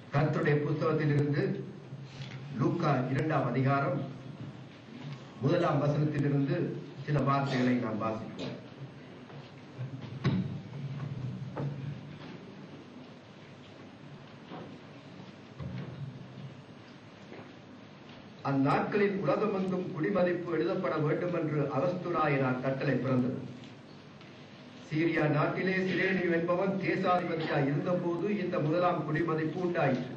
கர்த்தருடைய புஸ்தகத்திலிருந்து லூக்கா இரண்டாம் அதிகாரம் முதலாம் வசனத்திலிருந்து சில வார்த்தைகளை நாம் வாசிப்போம் அந்நாட்களில் உலகமெங்கும் குடிமதிப்பு எழுதப்பட வேண்டும் என்று அவஸ்துராயினார் கட்டளை பிறந்தது சீரியா நாட்டிலே சிரேனியு என்பவன் தேசாதிபதியாய் இருந்தபோது இந்த முதலாம் குடிமதிப்பு உண்டாயிற்று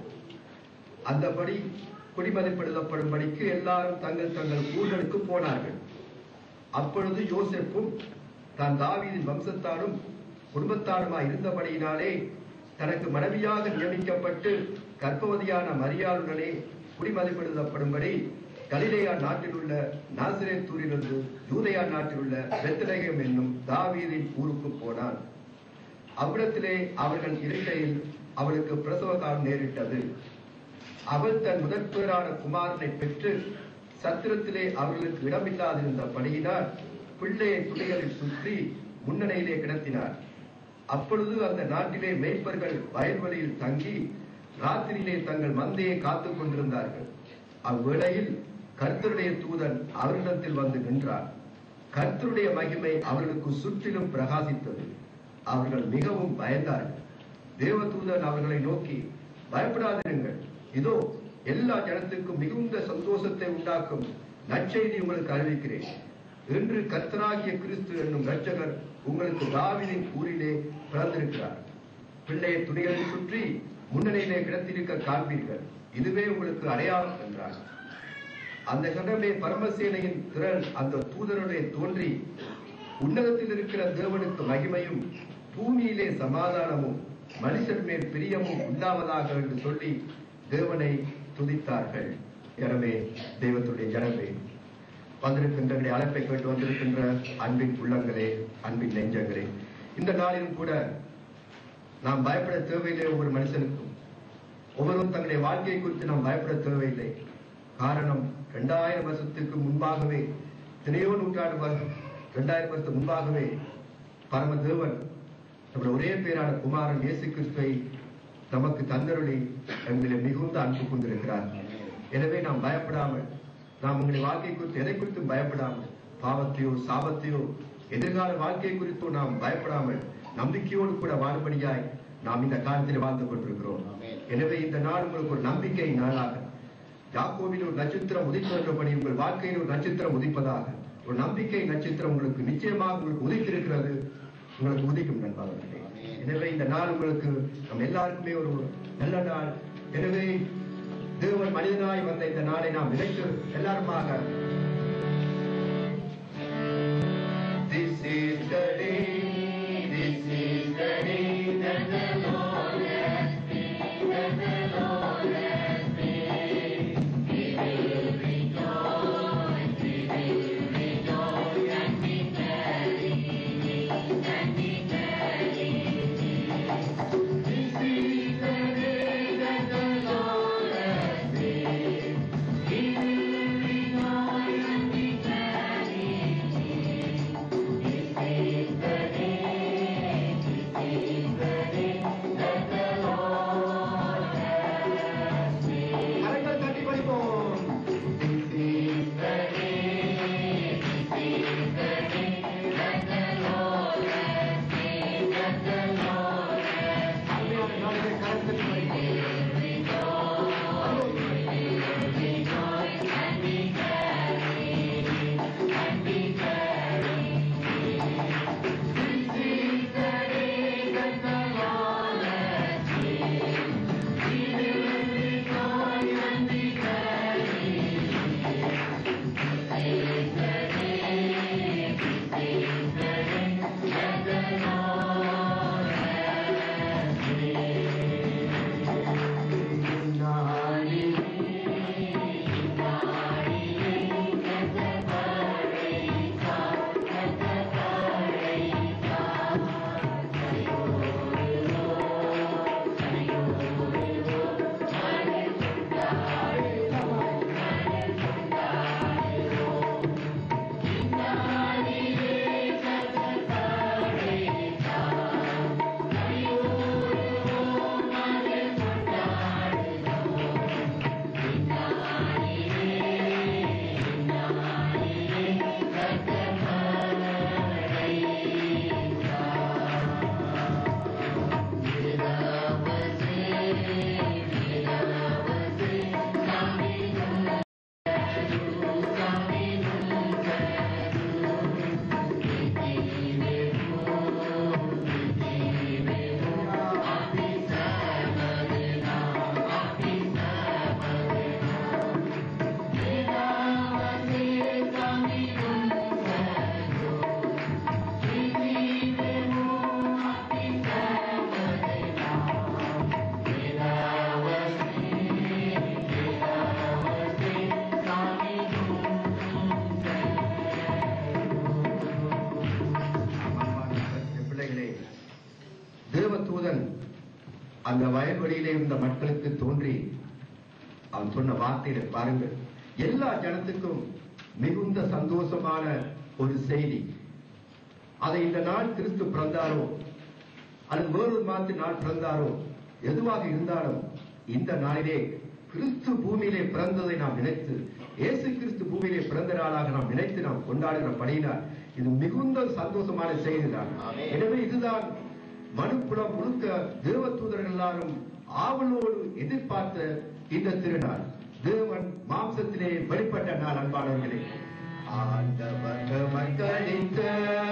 அந்தபடி குடிமதிப்பிடுதப்படும்படிக்கு எல்லாரும் தங்கள் தங்கள் ஊர்களுக்கு போனார்கள் அப்பொழுது யோசேப்பும் தான் தாவீதின் வம்சத்தாரும் குடும்பத்தாருமாய் இருந்தபடியினாலே தனக்கு மனைவியாக நியமிக்கப்பட்டு கர்ப்பவதியான மரியாளுடனே குடிமதிப்பிடுதப்படும்படி கலிலேயா நாட்டில் உள்ள நாசிரேத்தூரிலிருந்து யூதயா நாட்டில் உள்ள பெத்லகேம் என்னும் தாவீதின் ஊருக்கு போனான் அவ்விடத்திலே அவர்கள் இருக்கையில் அவளுக்கு பிரசவ காலம் நேரிட்டது அவள் தன் முதற் பேரான குமாரனை பெற்று சத்திரத்திலே அவர்களுக்கு இடமில்லாதிருந்தபடியினால் பிள்ளையை துணிகளில் சுற்றி முன்னணியிலே கிடத்தினார் அப்பொழுது அந்த நாட்டிலே மேய்ப்பர்கள் வயல்வெளியில் தங்கி ராத்திரியிலே தங்கள் மந்தையை காத்துக் கொண்டிருந்தார்கள் அவ்வேளையில் கர்த்தருடைய தூதன் அவர்களிடத்தில் வந்து நின்றார் கர்த்தருடைய மகிமை அவர்களுக்கு சுற்றிலும் பிரகாசித்தது அவர்கள் மிகவும் பயந்தார்கள் தேவதூதன் அவர்களை நோக்கி பயப்படாதிருங்கள் இதோ எல்லா ஜனத்துக்கும் மிகுந்த சந்தோஷத்தை உண்டாக்கும் நற்செய்தி உங்களுக்கு அறிவிக்கிறேன் என்று கர்த்தராகிய கிறிஸ்து என்னும் ரட்சகர் உங்களுக்கு தாவிதின் ஊரிலே பிறந்திருக்கிறார் பிள்ளையை துணிகளில் சுற்றி முன்னணியிலே கிடத்திருக்க காண்பீர்கள் இதுவே உங்களுக்கு அடையாளம் என்றார் அந்த கண்டமே பரமசேனையின் திரள் அந்த தூதருடைய தோன்றி உன்னதத்தில் இருக்கிற தேவனுக்கு மகிமையும் பூமியிலே சமாதானமும் மனுஷன் மேல் பிரியமும் உண்டாவதாக என்று சொல்லி தேவனை துதித்தார்கள் எனவே தெய்வத்துடைய ஜனமே வந்திருக்கின்ற அழைப்பை கேட்டு வந்திருக்கின்ற அன்பின் உள்ளங்களே அன்பின் நெஞ்சங்களே இந்த நாளிலும் கூட நாம் பயப்பட தேவையில்லை ஒவ்வொரு மனுஷனுக்கும் ஒவ்வொருவரும் தங்களுடைய வாழ்க்கையை குறித்து நாம் பயப்பட தேவையில்லை காரணம் இரண்டாயிரம் வருஷத்துக்கு முன்பாகவே எத்தனையோ நூற்றாண்டு இரண்டாயிரம் வருஷத்துக்கு முன்பாகவே பரம தேவன் நம்முடைய ஒரே பேரான குமாரன் இயேசு கிறிஸ்துவை நமக்கு தந்தருளி எங்களை மிகுந்த அன்பு கொண்டிருக்கிறார் எனவே நாம் பயப்படாமல் நாம் உங்களுடைய வாழ்க்கை குறித்து எதை குறித்தும் பயப்படாமல் பாவத்தையோ சாபத்தையோ எதிர்கால வாழ்க்கை குறித்தோ நாம் பயப்படாமல் நம்பிக்கையோடு கூட வாழும்படியாய் நாம் இந்த காலத்தில் வாழ்ந்து கொண்டிருக்கிறோம் எனவே இந்த நாள் உங்களுக்கு ஒரு நம்பிக்கை நாளாக யாக்கோவில் ஒரு நட்சத்திரம் உதித்தபடி உங்கள் வாழ்க்கையில் ஒரு நட்சத்திரம் உதிப்பதாக ஒரு நம்பிக்கை நட்சத்திரம் உங்களுக்கு நிச்சயமாக உங்களுக்கு உதித்திருக்கிறது உங்களுக்கு உதிக்கும் நண்பர்களே எனவே இந்த நாள் உங்களுக்கு நம்ம எல்லாருக்குமே ஒரு நல்ல நாள் எனவே தேவன் மனிதனாய் வந்த இந்த நாளை நாம் நினைத்து எல்லாருமாக This is the day, this is the day that the Lord has made, that the Lord has made. We will rejoice, we will rejoice and be merry, and be merry. This is the day that the Lord has made. We will rejoice அந்த வயல்வெளியிலே இருந்த மக்களுக்கு தோன்றி அவன் சொன்ன வார்த்தையில பாருங்கள் எல்லா ஜனத்துக்கும் மிகுந்த சந்தோஷமான ஒரு செய்தி அதை இந்த நாள் கிறிஸ்து பிறந்தாரோ அல்லது வேறொரு மாத்து நாள் பிறந்தாரோ எதுவாக இருந்தாலும் இந்த நாளிலே கிறிஸ்து பூமியிலே பிறந்ததை நாம் நினைத்து இயேசு கிறிஸ்து பூமியிலே பிறந்த நாளாக நாம் நினைத்து நாம் கொண்டாடுகிற படியினால் இது மிகுந்த சந்தோஷமான செய்திதான் ஆமென். எனவே இதுதான் மனுப்புலம் முழுக்க தேவ தூதர்கள் எல்லாரும் ஆவலோடு எதிர்பார்த்த இந்த திருநாள் தேவன் மாம்சத்திலே வெளிப்பட்ட நாள் அன்பானவர்களே ஆண்டவர் மக்களித்த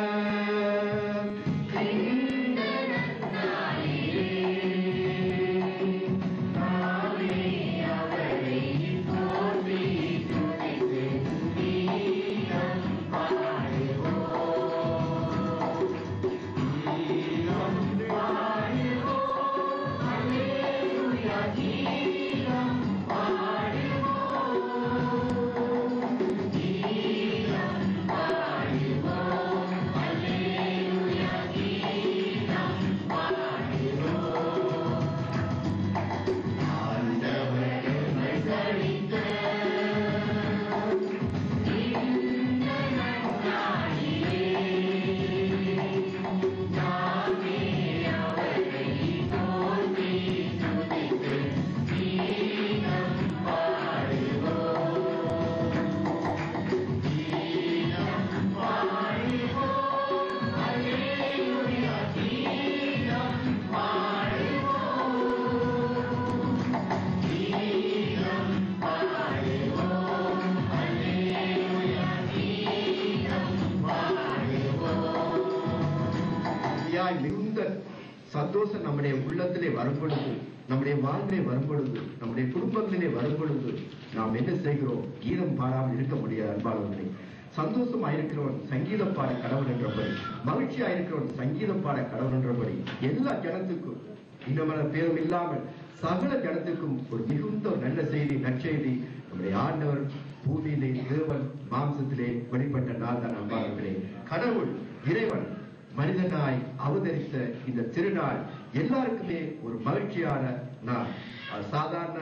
அப்படியாய் மிகுந்த சந்தோஷம் நம்முடைய உள்ளத்திலே வரும் பொழுது நம்முடைய வாழ்விலே வரும் பொழுது நம்முடைய குடும்பங்களிலே வரும் பொழுது நாம் என்ன செய்கிறோம் கீதம் பாடாமல் இருக்க முடியாது அன்பாளர்களே சந்தோஷமா இருக்கிறவன் சங்கீதம் பாட கடவுள் என்றபடி மகிழ்ச்சியா இருக்கிறவன் சங்கீதம் பாட கடவுள் என்றபடி எல்லா ஜனத்துக்கும் இன்னமன பேரும் இல்லாமல் சகல ஜனத்துக்கும் ஒரு மிகுந்த ஒரு நல்ல செய்தி நற்செய்தி நம்முடைய ஆண்டவர் பூமியிலே தேவன் மாம்சத்திலே வெளிப்பட்ட நாள் தான் அன்பாளர்களே கடவுள் இறைவன் மனிதனாய் அவதரித்த இந்த திருநாள் எல்லாருக்குமே ஒரு மகிழ்ச்சியான நாள் அது சாதாரண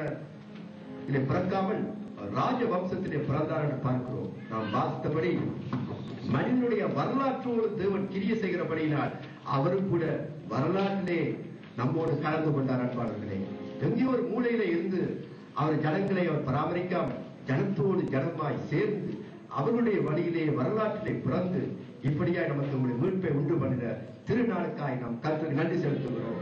இதை பிறக்காமல் ராஜ வம்சத்திலே பிறந்தார் என்று பார்க்கிறோம் நாம் வாசித்தபடி மனிதனுடைய வரலாற்றோடு தேவன் கிரிய செய்கிறபடியினால் அவரும் கூட வரலாற்றிலே நம்மோடு கலந்து கொண்டார் அன்பாளர்களே எங்கேயோ ஒரு மூலையில இருந்து அவர் ஜனங்களை அவர் பராமரிக்காமல் ஜனத்தோடு ஜனமாய் சேர்ந்து அவர்களுடைய வழியிலே வரலாற்றிலே பிறந்து இப்படியாய் நமக்கு உங்களுடைய மீட்பை உண்டு பண்ணின திருநாளுக்காய் நாம் கருத்துக்கு நன்றி செலுத்துகிறோம்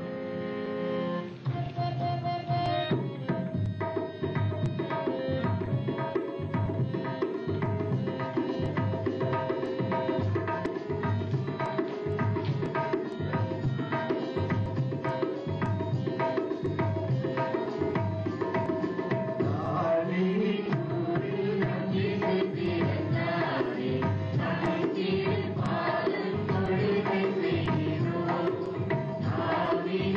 Thank you.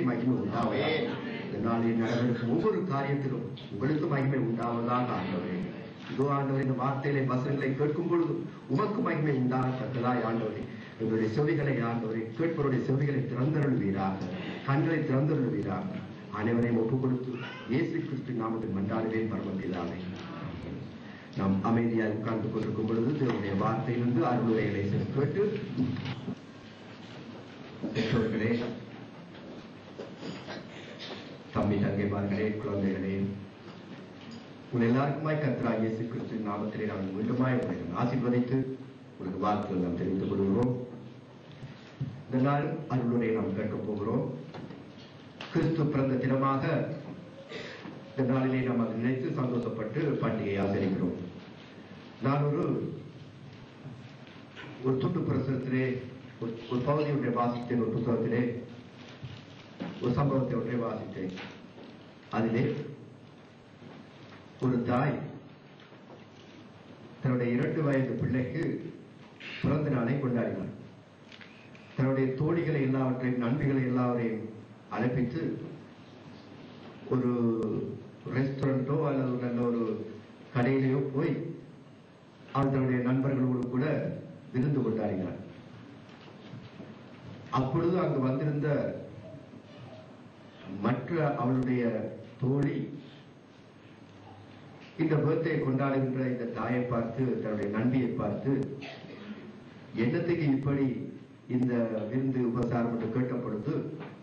மகிமை உண்டாவதாக இந்த நாளில் நடவடிக்கும் ஒவ்வொரு காரியத்திலும் உங்களுக்கு மகிமை உண்டாவதாக ஆண்டவரே இதோ ஆண்டவர் இந்த வார்த்தையிலே வசனங்களை கேட்கும் பொழுது உமக்கு மகிமை உண்டாகத்தக்கதாய் ஆண்டவரே எங்களுடைய செவிகளை ஆண்டவரை கேட்பவருடைய செவிகளை திறந்தருள்வீராக கண்களை திறந்தருள்வீராக அனைவரையும் ஒப்புக் கொடுத்து இயேசு கிறிஸ்து நாமத்தில் மன்றாடுவேன் பரமபிதாவே நாம் அமைதியாக உட்கார்ந்து கொண்டிருக்கும் பொழுது தேவனுடைய வார்த்தையிலிருந்து அருளுரைகளை சில கேட்டு பெற்றோர்களே தம்பி தங்கைமார்களே குழந்தைகளே உங்கள் எல்லாருக்குமாய் கர்த்தராகிய இயேசு கிறிஸ்துவின் நாமத்திலே நாங்கள் மீண்டுமாய் உங்களை ஆசீர்வதித்து உங்களுக்கு வாழ்த்துக்கள் நாம் தெரிவித்துக் கொள்கிறோம் இந்த நாள் அருளுரை நாம் கேட்கப் போகிறோம் கிறிஸ்து பிறந்த தினமாக இந்த நாளிலே நாம் அதை நினைத்து சந்தோஷப்பட்டு பண்டிகையை ஆசரிக்கிறோம் நான் ஒரு ஒரு துண்டு பிரசுரத்திலே ஒரு ஒரு பகுதி ஒன்றை வாசித்தேன் ஒரு புத்தகத்திலே ஒரு சம்பவத்தை ஒன்றை வாசித்தேன் அதிலே ஒரு தாய் தன்னுடைய இரண்டு வயது பிள்ளைக்கு பிறந்த நாளை கொண்டாடினார் தன்னுடைய தோழிகளை எல்லாவற்றையும் நண்பிகளை எல்லாவரையும் அழைப்பித்து ஒரு ரெஸ்டாரண்டோ அல்லது ஒரு நல்ல ஒரு கடையிலேயோ போய் அவள் தன்னுடைய நண்பர்களோடு கூட விருந்து கொண்டாடினார் அப்பொழுது அங்கு வந்திருந்த மற்ற அவளுடைய தோழி இந்த பர்த்டே கொண்டாடுகின்ற இந்த தாயை பார்த்து தன்னுடைய நண்பியை பார்த்து என்னத்துக்கு இப்படி இந்த விருந்து உபசாரம் என்று கேட்ட பொழுது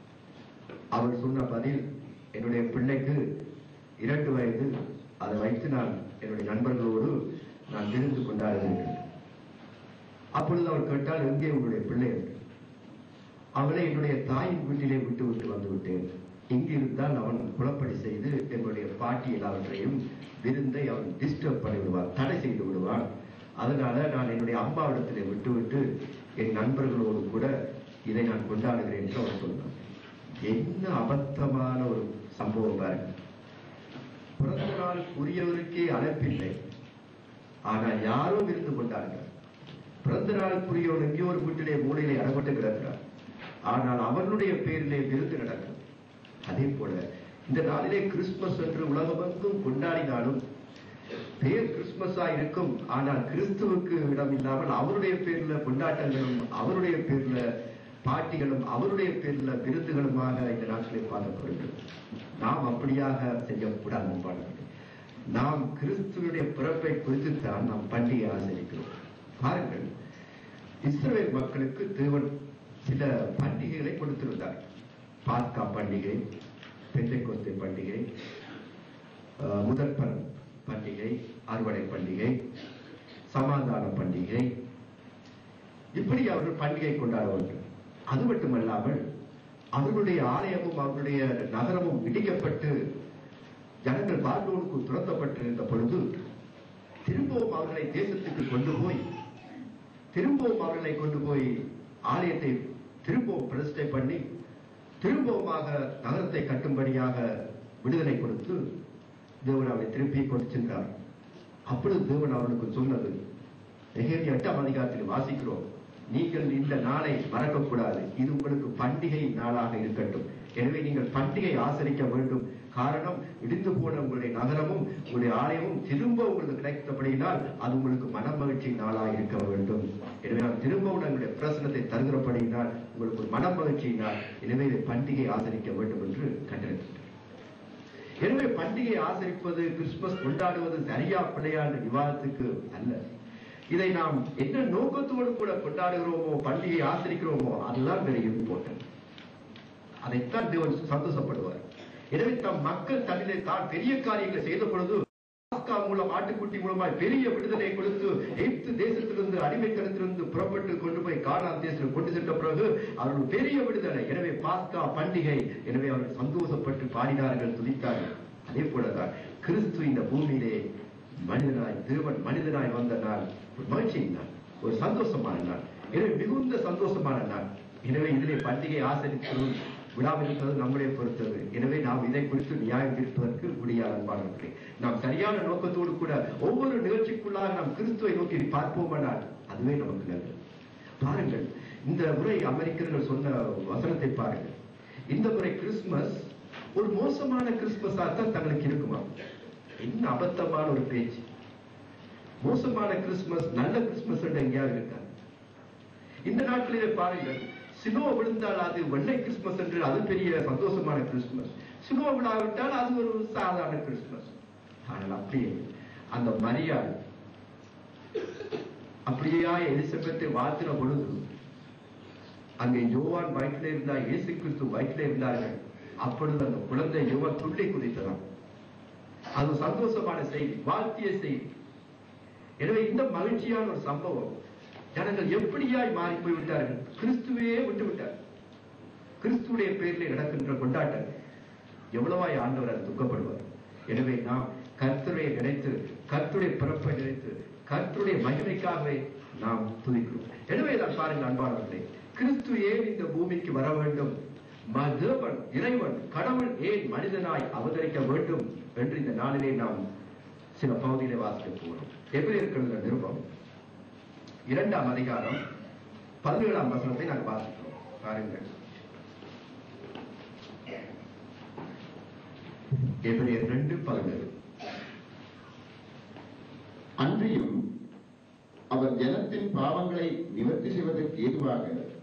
அவள் சொன்ன பதில் என்னுடைய பிள்ளைக்கு இரண்டு வயது அதை வைத்து நான் என்னுடைய நண்பர்களோடு நான் விருந்து கொண்டாடுகிறேன் அப்பொழுது அவள் கேட்டால் எங்கே உங்களுடைய பிள்ளை என்று அவளை என்னுடைய தாயின் வீட்டிலே விட்டு விட்டு வந்து விட்டேன் இங்கு இருந்தால் அவன் குழப்படி செய்து என்னுடைய பாட்டி எல்லாவற்றையும் விருந்தை அவன் டிஸ்டர்ப் பண்ணி விடுவான் தடை செய்து விடுவான் அதனால நான் என்னுடைய அம்மாவிடத்திலே விட்டுவிட்டு என் நண்பர்களோடு கூட இதை நான் கொண்டாடுகிறேன் என்று அவன் சொன்னான் என்ன அபத்தமான ஒரு சம்பவம் பாருங்க பிறந்த நாள் உரியவருக்கே அழைப்பில்லை ஆனால் யாரோ விருந்து கொண்டார்கள் பிறந்த நாளுக்குரியவன் எங்கேயோ ஒரு வீட்டிலே மூலையிலே அடப்பட்டு கிடக்கிறார் ஆனால் அவனுடைய பேரிலே விருந்து நடக்கும் அதே போல இந்த நாளிலே கிறிஸ்துமஸ் என்று உலகமெங்கும் கொண்டாடினாலும் பேர் கிறிஸ்துமஸா இருக்கும் ஆனால் கிறிஸ்துவுக்கு இடம் இல்லாமல் அவருடைய பேர்ல கொண்டாட்டங்களும் அவருடைய பேர்ல பாட்டிகளும் அவருடைய பேர்ல விருதுகளுமாக இந்த நாட்டிலே பார்க்கப்படுகிறது நாம் அப்படியாக செய்யக்கூடாது பாடல்கள் நாம் கிறிஸ்துவனுடைய பிறப்பை குறித்துத்தான் நாம் பண்டிகை ஆசரிக்கிறோம் பாருங்கள் இஸ்ரவேல் மக்களுக்கு தேவன் சில பண்டிகைகளை கொடுத்திருந்தார் பாஸ்கா பண்டிகை பெந்தைக்கோஸ்தை பண்டிகை அஹ், முதற்பன் பண்டிகை அறுவடை பண்டிகை சமாதான பண்டிகை இப்படி அவர்கள் பண்டிகை கொண்டாடுவார்கள் அது மட்டுமல்லாமல் அவர்களுடைய ஆலயமும் அவர்களுடைய நகரமும் இடிக்கப்பட்டு ஜனங்கள் பாபிலோனுக்கு துரத்தப்பட்டிருந்த பொழுது திரும்பவும் அவர்களை தேசத்துக்கு கொண்டு போய் திரும்பவும் அவர்களை கொண்டு போய் ஆலயத்தை திரும்பவும் பிரதிஷ்டை பண்ணி திரும்பவுமாக நகரத்தை கட்டும்படியாக விடுதலை கொடுத்து தேவன் அவரை திருப்பி கொண்டு சென்றார் அப்பொழுது தேவன் அவர்களுக்கு சொன்னது நெகேமியா எட்டாம் அதிகாரத்தில் வாசிக்கிறோம் நீங்கள் இந்த நாளை மறக்கக்கூடாது இது உங்களுக்கு பண்டிகை நாளாக இருக்கட்டும் எனவே நீங்கள் பண்டிகை ஆசரிக்க வேண்டும் காரணம் இடிந்து போன உங்களுடைய நகரமும் உங்களுடைய ஆலயமும் திரும்ப உங்களுக்கு கிடைத்தபடியினால் அது உங்களுக்கு மன மகிழ்ச்சி நாளாக இருக்க வேண்டும் எனவே நான் திரும்பவும் எங்களுடைய பிரசனத்தை தருகிறபடியினால் உங்களுக்கு ஒரு மன மகிழ்ச்சி நாள் எனவே இதை பண்டிகை ஆசரிக்க வேண்டும் என்று கண்டறிந்தார் எனவே பண்டிகை ஆசரிப்பது கிறிஸ்துமஸ் கொண்டாடுவது சரியா பிள்ளையா என்ற விவாதத்துக்கு அல்ல இதை நாம் என்ன நோக்கத்தோடு கூட கொண்டாடுகிறோமோ பண்டிகை ஆசரிக்கிறோமோ அதுதான் வெரி இம்பார்ட்டன்ட் அதைத்தான் தேவன் சந்தோஷப்படுவார் எனவே தம் மக்கள் தன்னிலே தான் பெரிய காரியங்களை செய்த பொழுது பாஸ்கா மூலம் ஆட்டுக்குட்டி மூலமாய் பெரிய விடுதலை கொடுத்து எகிப்து தேசத்திலிருந்து அடிமைத்தனத்திலிருந்து புறப்பட்டு கொண்டு போய் கானான் தேசத்தில் கொண்டு சென்ற பிறகு அவர்கள் பெரிய விடுதலை எனவே பாஸ்கா பண்டிகை எனவே அவர்கள் சந்தோஷப்பட்டு பாடினார்கள் துதித்தார்கள் அதே போலதான் கிறிஸ்து இந்த பூமியிலே மனிதனாய் தேவன் மனிதனாய் வந்த நாள் ஒரு மகிழ்ச்சியின் நாள் ஒரு சந்தோஷமான நாள் எனவே மிகுந்த சந்தோஷமான நாள் எனவே இதிலே பண்டிகை ஆசரிக்கிறோம் விழாவில் இருப்பது நம்முடைய பொறுத்தது எனவே நாம் இதை குறித்து நியாயம் தீர்ப்பதற்கு முடியாத அன்பானவர்களே நாம் சரியான நோக்கத்தோடு கூட ஒவ்வொரு நிகழ்ச்சிக்குள்ளாக நாம் கிறிஸ்துவை நோக்கி பார்ப்போமானால் அதுவே நமக்கு நல்லது பாருங்கள் இந்த முறை அமெரிக்கர்கள் சொன்ன வசனத்தை பாருங்கள் இந்த முறை கிறிஸ்துமஸ் ஒரு மோசமான கிறிஸ்துமஸா தான் தங்களுக்கு இருக்குமா என்ன அபத்தமான ஒரு பேச்சு மோசமான கிறிஸ்துமஸ் நல்ல கிறிஸ்துமஸ் எங்கேயாவது இருக்கா இந்த நாட்களிலே பாருங்கள் சிலுவ விழுந்தால் அது வெள்ளை கிறிஸ்துமஸ் என்று அது பெரிய சந்தோஷமான கிறிஸ்துமஸ் சிலுவ விழாவிட்டால் அது ஒரு சாதாரண கிறிஸ்துமஸ் ஆனால் அப்படியே அந்த மரியாள் அப்படியா எலிசபெத்தை வாழ்த்தின பொழுது அங்கே யோவான் வயிற்றில் இருந்தார் இயேசு கிறிஸ்து வயிற்றில் இருந்தார்கள் அப்பொழுது அந்த குழந்தை யோவான் துள்ளி குதித்ததாம் அது ஒரு சந்தோஷமான செய்தி வாழ்த்திய செய்தி எனவே இந்த மகிழ்ச்சியான ஒரு சம்பவம் ஜனங்கள் எப்படியாய் மாறி போய்விட்டார்கள் கிறிஸ்துவே விட்டு விட்டார் கிறிஸ்துடைய பேரில் நடக்கின்ற கொண்டாட்டம் எவ்வளவாய் ஆண்டவர் அது துக்கப்படுவார் எனவே நாம் கர்த்தரை நினைத்து கர்த்தருடைய பிறப்பை நினைத்து கர்த்தருடைய மகிமைக்காகவே நாம் துதிக்கிறோம் எனவே நான் பாருங்கள் அன்பானவர்களே கிறிஸ்து ஏன் இந்த பூமிக்கு வர வேண்டும் ம- தேவன் இறைவன் கடவுள் ஏன் மனிதனாய் அவதரிக்க வேண்டும் என்று இந்த நாளிலே நாம் சில பகுதியிலே வாசிக்க போகிறோம் எப்படி இருக்கிறது நிருபம் இரண்டாம் அதிகாரம் பதினேழாம் வசனத்தை நாங்கள் வாசிக்கிறோம் பாருங்கள் எபிரேயர் ரெண்டு பதினேழு அன்றியும் அவர் ஜனத்தின் பாவங்களை நிவர்த்தி செய்வதற்கு ஏதுவாக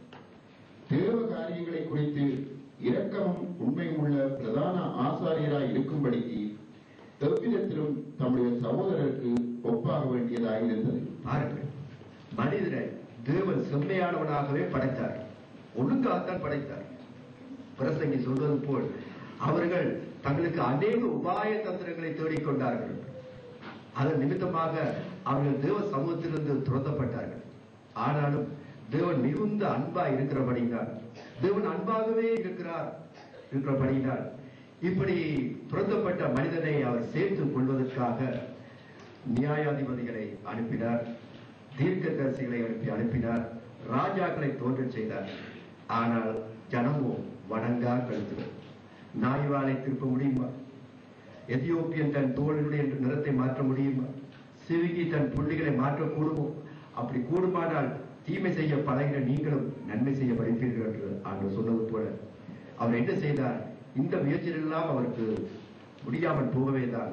தேவ காரியங்களை குறித்து இரக்கமும் உண்மையும் உள்ள பிரதான ஆசாரியராய் இருக்கும்படிக்கு எவ்விதத்திலும் தம்முடைய சகோதரருக்கு ஒப்பாக வேண்டியதாக இருந்தது பாருங்கள் மனிதனை தேவன் செம்மையானவனாகவே படைத்தார் ஒழுங்காகத்தான் படைத்தார் பிரசங்கி சொல்வது போல் அவர்கள் தங்களுக்கு அநேக உபாய தந்திரங்களை தேடிக்கொண்டார்கள் அதன் நிமித்தமாக அவர்கள் தேவ சமூகத்திலிருந்து துரத்தப்பட்டார்கள் ஆனாலும் தேவன் மிகுந்த அன்பா இருக்கிறபடினால் தேவன் அன்பாகவே இருக்கிறார் இருக்கிறபடினால் இப்படி துரத்தப்பட்ட மனிதனை அவர் சேர்த்துக் கொள்வதற்காக நியாயாதிபதிகளை அனுப்பினார் தீர்க்கதரிசிகளை அனுப்பி அனுப்பினார் ராஜாக்களை தோன்றச் செய்தார் ஆனால் ஜனமோ வணங்கா கழுத்துகள் நாய்வாலை திருப்ப முடியுமா எதியோப்பியன் தன் தோளினுடைய நிறத்தை மாற்ற முடியுமா சிறுகி தன் புள்ளிகளை மாற்ற கூடுமோ அப்படி கூடுமானால் தீமை செய்ய பழகின நீங்களும் நன்மை செய்ய படிப்பீர்கள் என்று ஆண்டு சொன்னது போல அவர் என்ன செய்தார் இந்த முயற்சிகளெல்லாம் அவருக்கு முடியாமல் போகவே தான்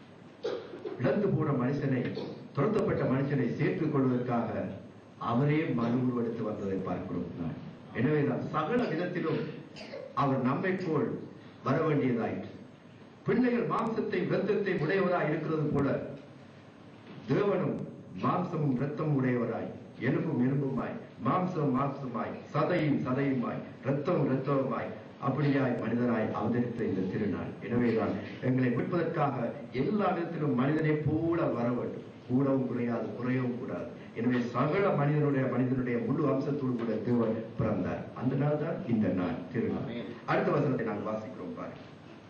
இழந்து போன மனுஷனை துரத்தப்பட்ட மனுஷனை சேர்த்துக் கொள்வதற்காக அவரே மனு உருவெடுத்து வந்ததை பார்க்கிறோம் நாம். எனவேதான் சகல விதத்திலும் அவர் நம்மை போல் வர வேண்டியதாயிற்று பிள்ளைகள் மாம்சத்தை இரத்தத்தை உடையவராய் இருக்கிறது போல தேவனும் மாம்சமும் இரத்தமும் உடையவராய் எலும்பும் எலும்புமாய் மாம்சம் மாம்சமாய் சதையும் சதையுமாய் இரத்தம் இரத்தமுமாய் அப்படியாய் மனிதனாய் அவதரித்த இந்த திருநாள் எனவேதான் எங்களை மீட்பதற்காக எல்லா விதத்திலும் மனிதனை போல வர வேண்டும் கூடவும் குறையாது குறையவும் கூடாது எனவே சகல மனிதனுடைய மனிதனுடைய முழு அம்சத்தோடு கூட தேவன் பிறந்தார் அந்த நாள் தான் இந்த நாள் திருநாள் அடுத்த வசனத்தை நாங்கள் வாசிக்கிறோம் பாருங்க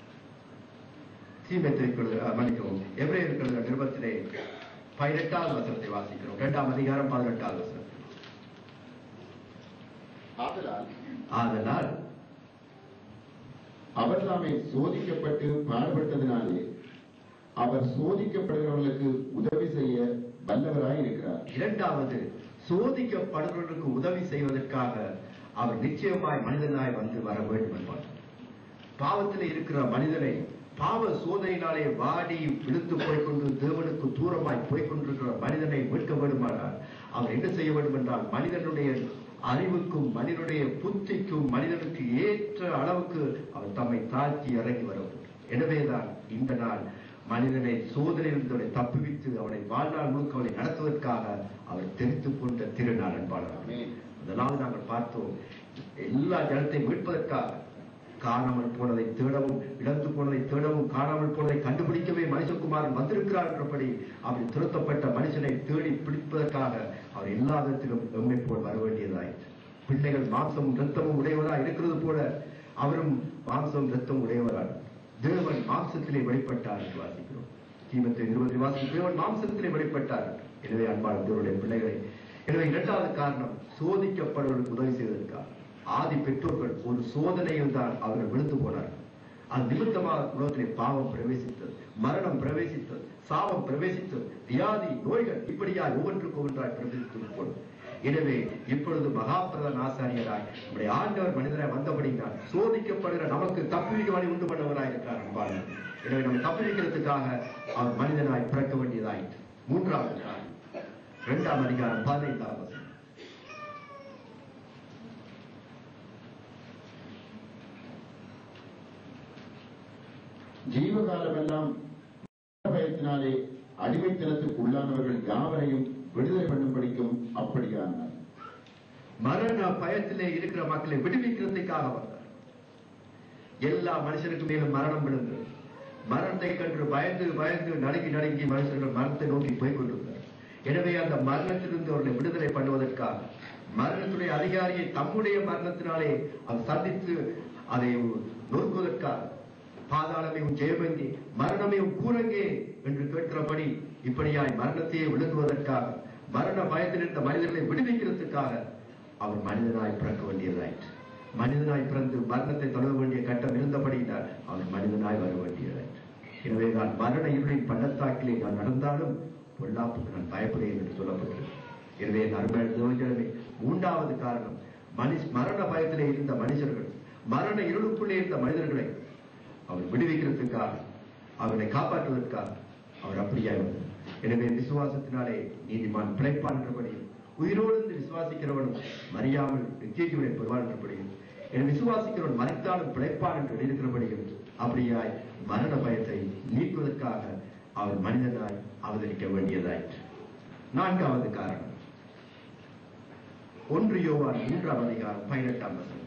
சீமெத்திற்குள்ள மன்னிக்கவும் எவ்ரேயர்கள் நிருபத்திலே பதினெட்டாவது வசனத்தை வாசிக்கிறோம் இரண்டாம் அதிகாரம் பதினெட்டாவது வசனம் ஆதலால் ஆதலால் அவர் தாமே சோதிக்கப்பட்டு பாடுபட்டதினாலே அவர் சோதிக்கப்படுகிறவர்களுக்கு உதவி செய்ய வல்லவராய் இருக்கிறார் இரண்டாவது சோதிக்கப்படுபவர்களுக்கு உதவி செய்வதற்காக அவர் நிச்சயமாய் மனிதனாய் வந்து வர வேண்டும் என்பார் பாவத்தில் இருக்கிற மனிதனை பாவ சோதனையினாலே வாடி விழுந்து போய்க்கொண்டு தேவனுக்கு தூரமாய் போய்க்கொண்டிருக்கிற மனிதனை மீட்க வேண்டுமானால் அவர் என்ன செய்ய வேண்டும் என்றால் மனிதனுடைய அறிவுக்கும் மனிதனுடைய புத்திக்கும் மனிதனுக்கு ஏற்ற அளவுக்கு அவர் தம்மை தாழ்த்தி இறங்கி வர வேண்டும் எனவேதான் இந்த நாள் மனிதனை சோதனையிலிருந்து தப்புவித்து அவனை வாழ்நாள் முழுக்க அவனை நடத்துவதற்காக அவர் தெரித்துக் கொண்ட திருநாள் என்பாளர் ஆமென். முதலாவது நாங்கள் பார்த்தோம் எல்லா ஜனத்தையும் மீட்பதற்காக காணாமல் போனதை தேடவும் இழந்து போனதை தேடவும் காணாமல் போனதை கண்டுபிடிக்கவே மனுஷகுமாரன் வந்திருக்கிறார் என்றபடி அப்படி துரத்தப்பட்ட மனுஷனை தேடி பிடிப்பதற்காக அவர் எல்லா விதத்திலும் எம்மை போல் வர வேண்டியதாயிற்று பிள்ளைகள் மாம்சமும் இரத்தமும் உடையவராய் இருக்கிறது போல அவரும் மாம்சம் இரத்தம் உடையவராய் தேவன் மாம்சத்திலே வெளிப்பட்டார் என்று வாசிக்கிறோம் தீமத்தை இருபது வாசி தேவன் மாம்சத்திலே வெளிப்பட்டார் எனவே அன்பான தேவனுடைய பிள்ளைகளை எனவே இரண்டாவது காரணம் சோதிக்கப்படுவதற்கு உதவி செய்வதற்காக ஆதி பெற்றோர்கள் ஒரு சோதனையில் தான் அவர்கள் விழுந்து போனார்கள் அது நிமித்தமாக உலகத்திலே பாவம் பிரவேசித்தது மரணம் பிரவேசித்தது சாபம் பிரவேசித்தது வியாதி நோய்கள் இப்படியாய் ஒவ்வொன்றுக்கு ஒவ்வொன்றாய் பிரவேசித்தது போல எனவே இப்பொழுது மகாபிரதான ஆசாரியராய் நம்முடைய ஆண்டவர் மனிதராய் வந்தபடினால் சோதிக்கப்படுகிற நமக்கு தப்புவிக்க வழி உண்டு பண்ணவராய் இருக்கிறார் அன்பான எனவே நம்ம தப்புவிக்கிறதுக்காக அவர் மனிதனாய் பிறக்க வேண்டியதாயிற்று மூன்றாவது காரணம் இரண்டாம் அதிகாரம் பதினைந்தாம் வசனம் ஜீவகாலமெல்லாம் பயத்தினாலே அடிமைத்தனத்துக்கு உள்ளானவர்கள் யாவரையும் விடுதலை பண்ணும்படிக்கும் அப்படியானார் மரண பயத்திலே இருக்கிற மக்களை விடுவிக்கிறதுக்காக வந்தார் எல்லா மனுஷனுக்கு மேலும் மரணம் விழுந்தது மரணத்தை கண்டு பயந்து பயந்து நடுங்கி நடுங்கி மனுஷர்கள் மரணத்தை நோக்கி போய் கொண்டிருந்தார் எனவே அந்த மரணத்திலிருந்து அவர்களை விடுதலை பண்ணுவதற்காக மரணத்துடைய அதிகாரியை தம்முடைய மரணத்தினாலே அவர் சந்தித்து அதை நொறுக்குவதற்காக பாதாளமையும் ஜெயபந்தி மரணமையும் கூறங்கே என்று கேட்கிறபடி இப்படியாய் மரணத்தையே விழுங்குவதற்காக மரண பயத்தில் இருந்த மனிதர்களை விடுவிக்கிறதுக்காக அவர் மனிதனாய் பிறக்க வேண்டியதாயிற்று மனிதனாய் பிறந்து மரணத்தை தொடர வேண்டிய கட்டம் இருந்தபடியினால் அவர் மனிதனாய் வர வேண்டியதாயிற்று எனவே நான் மரண இருளின் பள்ளத்தாக்கிலே நான் நடந்தாலும் பொல்லாப்புக்கு நான் பயப்படேன் என்று சொல்லப்பட்டது எனவே நர்மே மூன்றாவது காரணம் மனுஷ் மரண பயத்திலே இருந்த மனுஷர்கள் மரண இருளுக்குள்ளே இருந்த மனிதர்களை அவர் விடுவிக்கிறதுக்காக அவரை காப்பாற்றுவதற்காக அவர் அப்படியாய் வந்தார் எனவே விசுவாசத்தினாலே நீதிமான் பிழைப்பான் என்றபடியும் உயிரோடு இருந்து விசுவாசிக்கிறவனும் மறியாமல் நித்தியஜீவனை பெறுவான் என்றபடியும் என் விசுவாசிக்கிறவன் மறித்தாலும் பிழைப்பான் என்று எழுதியிருக்கிறபடியும் அப்படியாய் மரண பயத்தை நீக்குவதற்காக அவர் மனிதனாய் அவதரிக்க வேண்டியதாயிற்று நான்காவது காரணம் ஒன்று யோவான் மூன்றாம் அதிகாரம் பதினெட்டாம் வசனம்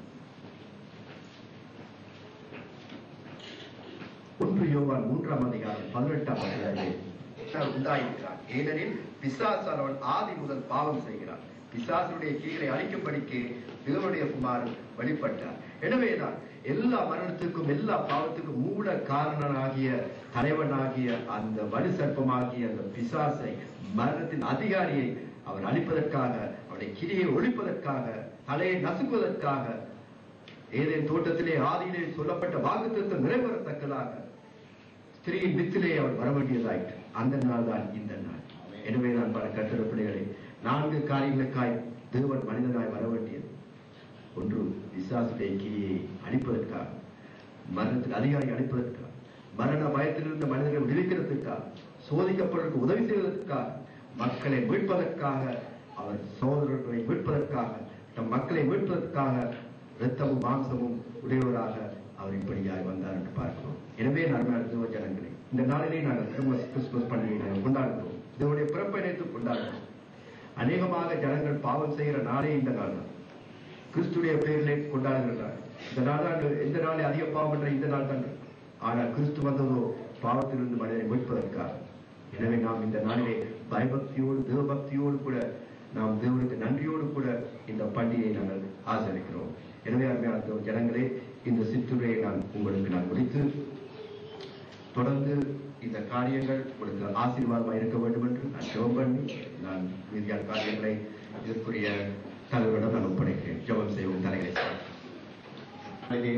ஒன்று யோவான் மூன்றாம் அதிகாரம் பதினெட்டாம் அதிகாரமே உண்டாயிருக்கிறான் ஏனெனில் பிசாசானவன் ஆதி முதல் பாவம் செய்கிறான் பிசாசுடைய கீழே அழிக்கும்படிக்கு தேவனுடைய குமாரன் வெளிப்பட்டார் எனவேதான் எல்லா மரணத்துக்கும் எல்லா பாவத்துக்கும் மூல காரணனாகிய தலைவனாகிய அந்த வலு சர்ப்பமாகிய அந்த பிசாசை மரணத்தின் அதிகாரியை அவர் அழிப்பதற்காக அவருடைய கிரியை ஒழிப்பதற்காக தலையை நசுக்குவதற்காக ஏதேன் தோட்டத்திலே ஆதியிலே சொல்லப்பட்ட வாக்குத்தத்தம் நிறைவேறத்தக்கதாக ஸ்திரீயின் வித்திலே அவர் வர வேண்டியதாயிற்று அந்த நாள் தான் இந்த நாள் எனவே நான் பல கட்டிட பிள்ளைகளை நான்கு காரியங்களுக்காய் தேவன் மனிதனாய் வர வேண்டியது ஒன்று விசாசுடைய கிரியை அழிப்பதற்காக மரணத்தின் அதிகாரி அழிப்பதற்காக மரண பயத்திலிருந்த மனிதர்களை விடுவிக்கிறதுக்காக சோதிக்கப்படுவதற்கு உதவி செய்வதற்காக மக்களை மீட்பதற்காக அவர் சோதரர்களை மீட்பதற்காக நம் மக்களை மீட்பதற்காக இரத்தமும் மாம்சமும் உடையவராக அவர் இப்படியாய் வந்தார் என்று பார்க்கிறோம் எனவே நன்மையான தேவ ஜனங்களே இந்த நாளிலே நாங்கள் கிறிஸ்துமஸ் கிறிஸ்துமஸ் பண்டிகையை நாங்கள் கொண்டாடுகிறோம் தேவனுடைய பிறப்பை நினைத்து கொண்டாடுகிறோம் அநேகமாக ஜனங்கள் பாவம் செய்கிற நாளே இந்த நாள் தான் கிறிஸ்துடைய பெயரிலே கொண்டாடுகிற நாள் இந்த நாள் தான் எந்த நாளே அதிக பாவம் என்ற இந்த நாள் தான் ஆனால் கிறிஸ்து வந்ததோ பாவத்திலிருந்து மனிதனை மீட்பதற்காக எனவே நாம் இந்த நாளிலே பயபக்தியோடு தேவபக்தியோடு கூட நாம் தேவனுக்கு நன்றியோடு கூட இந்த பண்டிகையை நாங்கள் ஆசரிக்கிறோம் எனவே அருமையான தேவ ஜனங்களே இந்த சிற்றுரையை நான் உங்களுக்கு நான் முடித்து தொடர்ந்து இந்த காரியங்கள் உங்களுக்கு ஆசீர்வாதமாக இருக்க வேண்டும் என்று நான் ஜெபம் பண்ணி நான் மீதியான காரியங்களை இதற்குரிய தலைவரிடம் நான் ஒப்படைக்கிறேன் ஜெபம் செய்வோம் தலைகளை அதிலே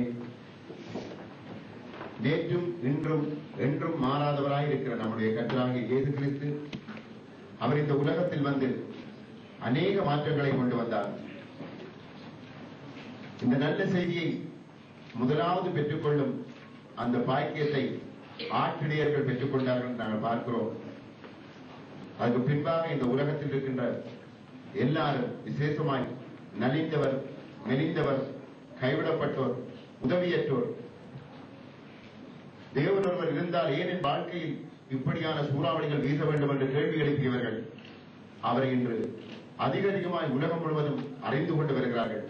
நேற்றும் இன்றும் என்றும் மாறாதவராய் இருக்கிற நம்முடைய கர்த்தராகிய இயேசு கிறிஸ்து அவர் இந்த உலகத்தில் வந்து அநேக மாற்றங்களை கொண்டு வந்தார் இந்த நல்ல செய்தியை முதலாவது பெற்றுக்கொள்ளும் அந்த பாக்கியத்தை ஆற்றிடையர்கள் பெற்றுக்கொண்டார்கள் என்று நாங்கள் பார்க்கிறோம் அதுக்கு பின்பாக இந்த உலகத்தில் இருக்கின்ற எல்லாரும் விசேஷமாய் நலிந்தவர் மெலிந்தவர் கைவிடப்பட்டோர் உதவியற்றோர் தேவன் ஒருவர் இருந்தால் ஏன் என் வாழ்க்கையில் இப்படியான சூறாவளிகள் வீச வேண்டும் என்று கேள்வி எழுப்பியவர்கள் அவரை இன்று அதிக அதிகமாய் உலகம் முழுவதும் அறிந்து கொண்டு வருகிறார்கள்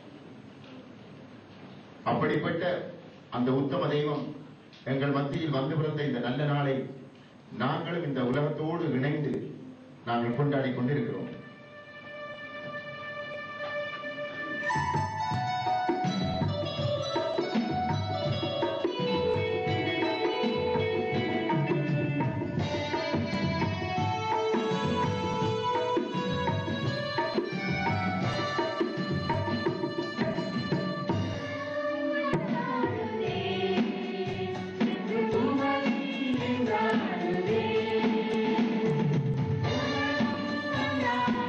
அப்படிப்பட்ட அந்த உத்தம தெய்வம் எங்கள் மத்தியில் வந்து பிறந்த இந்த நல்ல நாளை நாங்களும் இந்த உலகத்தோடு இணைந்து நாங்கள் கொண்டாடி கொண்டிருக்கிறோம் Thank you.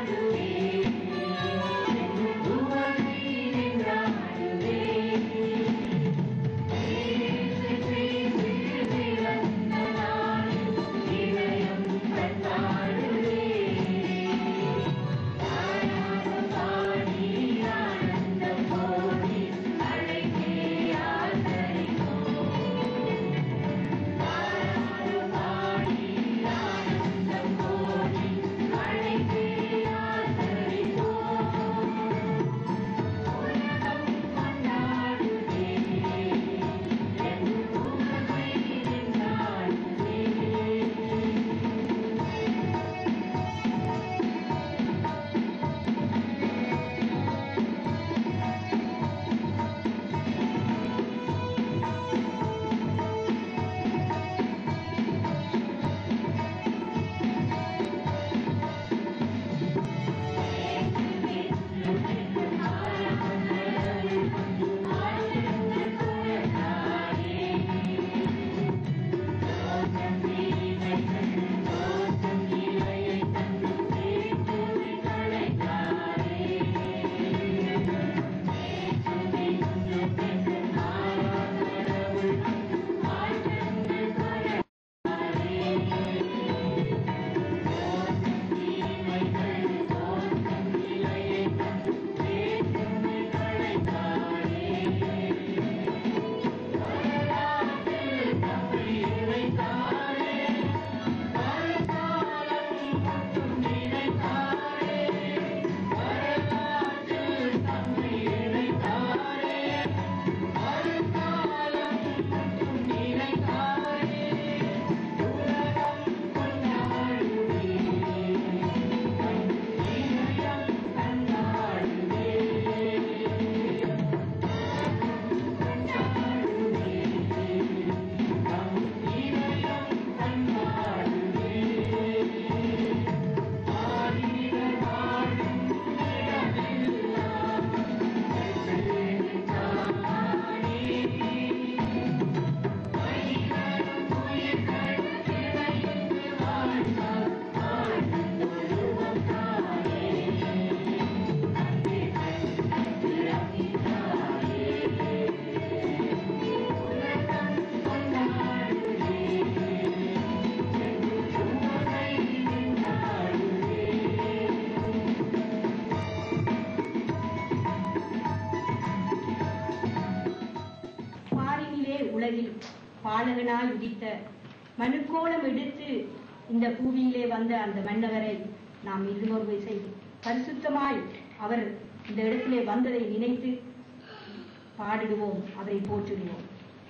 பாலகனாய் உதித்த மனுக்கோலம் எடுத்து இந்த பூமியிலே வந்த அந்த மன்னவரை நாம் இன்னொரு செய்து பரிசுத்தமாய் அவர் இந்த இடத்திலே வந்ததை நினைத்து பாடிடுவோம் அவரை போற்றிடுவோம்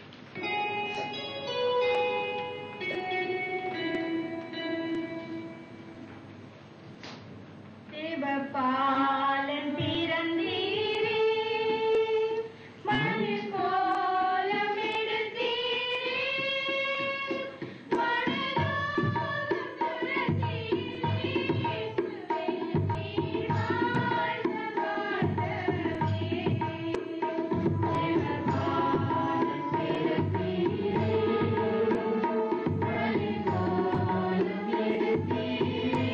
தேவபாலன் பிறந்தீரே மனித கோலம் எடுத்தீரே மனதோறும் துறந்தீரே இயேசுவே நீர் வாழ்ந்த வாழ்ந்தவே தேவபாலன் பிறந்தீரே மனித கோலம் எடுத்தீரே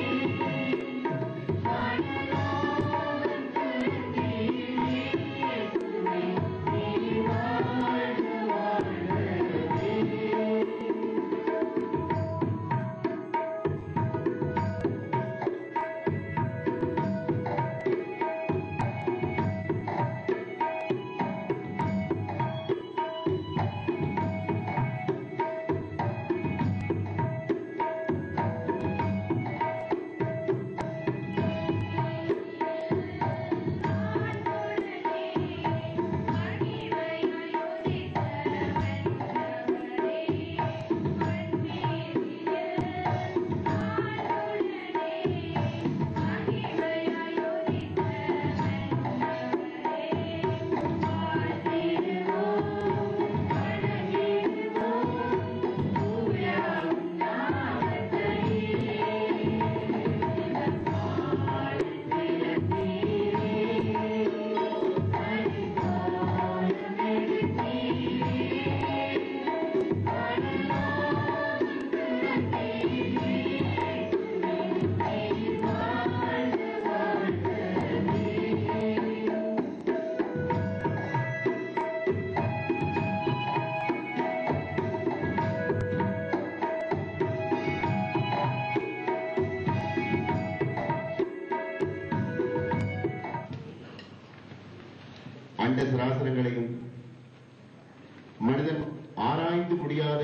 அண்ட சராசரங்களையும் மனிதன் ஆராய்ந்து முடியாத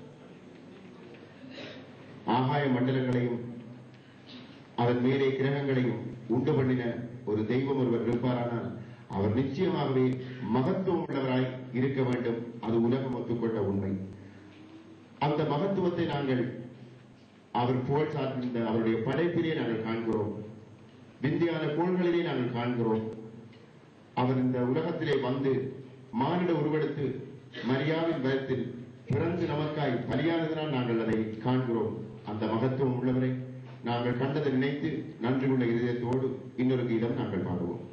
ஆகாய மண்டலங்களையும் அதன் மேலே கிரகங்களையும் உண்டு பண்ணின ஒரு தெய்வம் ஒருவர் இருப்பாரானால் அவர் நிச்சயமாகவே மகத்துவம் உள்ளவராய் இருக்க வேண்டும் அது உலகம் ஒத்துக்கொண்ட உண்மை அந்த மகத்துவத்தை நாங்கள் அவர் புகழ் சார்ந்த அவருடைய படைப்பிலே நாங்கள் காண்கிறோம் விந்தியான கோள்களிலே நாங்கள் காண்கிறோம் அவர் இந்த உலகத்திலே வந்து மானிட உருவெடுத்து மரியாவின் பயத்தில் பிறந்து நமக்காய் பலியானதனால் நாங்கள் அதை காண்கிறோம் அந்த மகத்துவம் உள்ளவரை நாங்கள் கண்டதை நினைத்து நன்றி உள்ள இதயத்தோடு இன்னொரு கீதம் நாங்கள் பாடுவோம்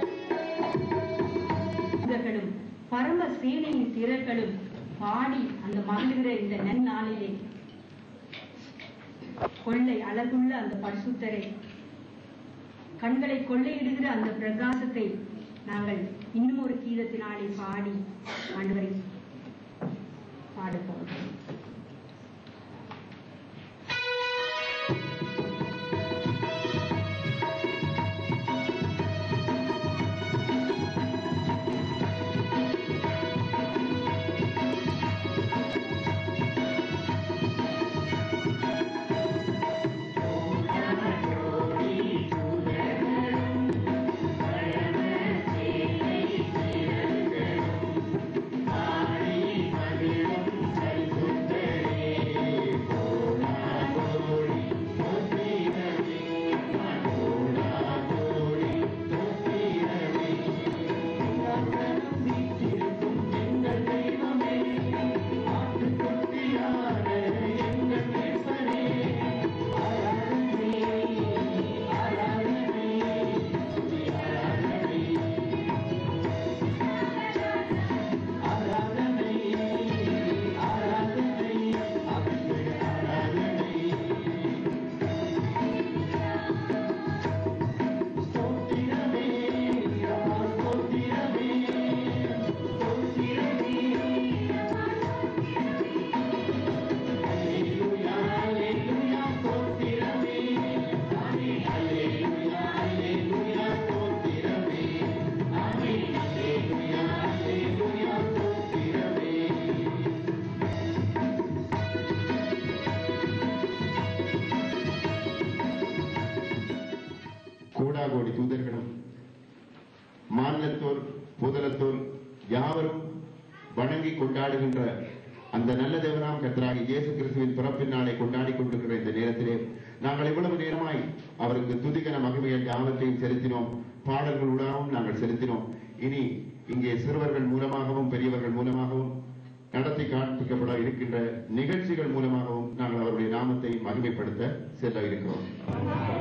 தூதர்களும் பரம சேனையின் திரர்களும் பாடி அந்த மகிழ்கிற இந்த நன்னாளிலே கொள்ளை அழகுள்ள அந்த பரிசுத்தரை கண்களை கொள்ளையிடுகிற அந்த பிரகாசத்தை நாங்கள் இன்னும் ஒரு கீதத்தினாலே பாடி ஆண்டவரை பாடுவோம் கோடாகோடி தூதர்களும் மாநிலத்தோர் புதலத்தோர் யாவரும் வணங்கி கொண்டாடுகின்ற அந்த நல்ல தேவனாம் கர்த்தராகிய இயேசு கிறிஸ்துவின் பிறப்பின் நாளை கொண்டாடி கொண்டிருக்கிற இந்த நேரத்திலே நாங்கள் இவ்வளவு நேரமாய் அவருக்கு துதிகன மகிமையை யாவற்றையும் செலுத்தினோம் பாடல்களூடாகவும் நாங்கள் செலுத்தினோம் இனி இங்கே சிறுவர்கள் மூலமாகவும் பெரியவர்கள் மூலமாகவும் நடத்தி காண்பிக்கப்பட இருக்கின்ற நிகழ்ச்சிகள் மூலமாகவும் நாங்கள் அவருடைய நாமத்தை மகிமைப்படுத்த செல்ல இருக்கிறோம்